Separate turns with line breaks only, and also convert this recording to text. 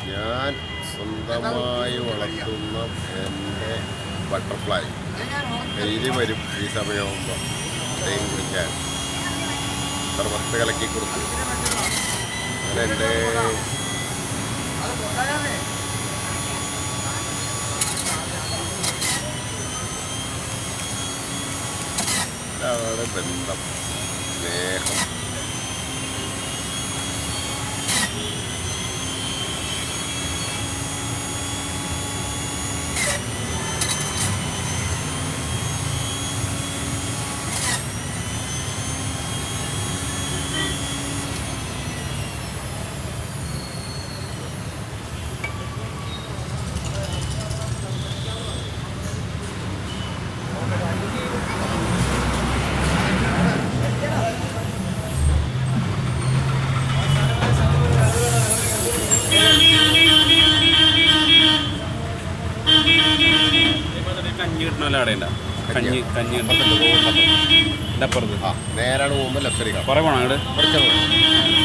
ഞാൻ സ്വന്തമായി വളർത്തുന്ന എൻ്റെ ബട്ടർഫ്ലൈ ഡെയിലി വരും ഈ സമയമാകുമ്പോൾ തേൻ കുടിക്കാൻ സർവത്ത് കലക്കി കൊടുത്തു അങ്ങനെ എൻ്റെ ഇതാണ് ബന്ധം സ്നേഹം
കഞ്ഞി കിട്ടണമല്ലോ അവിടെ ഉണ്ടാ കഞ്ഞി കഞ്ഞി കിട്ടണം ഇതിൻ്റെ അപ്പുറത്ത്
ആ നേരാണ് പോകുമ്പോൾ ലെഫ്റ്റ്
കുറേ പോകണം അങ്ങോട്ട്
കുറച്ച്